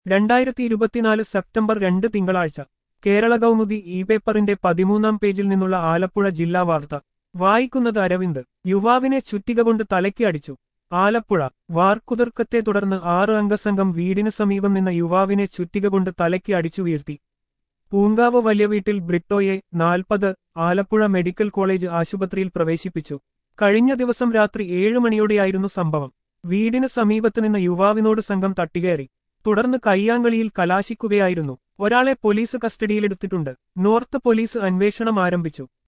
രണ്ടായിരത്തി ഇരുപത്തിനാല് സെപ്റ്റംബർ രണ്ട് തിങ്കളാഴ്ച കേരള കൗമുദി ഇ പേപ്പറിന്റെ പതിമൂന്നാം പേജിൽ നിന്നുള്ള ആലപ്പുഴ ജില്ലാ വാർത്ത വായിക്കുന്നത് അരവിന്ദ് യുവാവിനെ ചുറ്റിക കൊണ്ട് തലയ്ക്ക് അടിച്ചു ആലപ്പുഴ വാർക്കുതർക്കത്തെ തുടർന്ന് ആറ് അംഗസംഘം വീടിന് സമീപം നിന്ന യുവാവിനെ ചുറ്റിക കൊണ്ട് തലയ്ക്ക് അടിച്ചു വീഴ്ത്തി പൂങ്കാവ് വലിയ വീട്ടിൽ ബ്രിട്ടോയെ നാൽപ്പത് ആലപ്പുഴ മെഡിക്കൽ കോളേജ് ആശുപത്രിയിൽ പ്രവേശിപ്പിച്ചു കഴിഞ്ഞ ദിവസം രാത്രി ഏഴ് മണിയോടെയായിരുന്നു സംഭവം വീടിന് സമീപത്ത് നിന്ന യുവാവിനോട് സംഘം തട്ടികയറി തുടർന്ന് കയ്യാങ്കളിയിൽ കലാശിക്കുകയായിരുന്നു ഒരാളെ പോലീസ് കസ്റ്റഡിയിലെടുത്തിട്ടുണ്ട് നോർത്ത് പോലീസ് അന്വേഷണം ആരംഭിച്ചു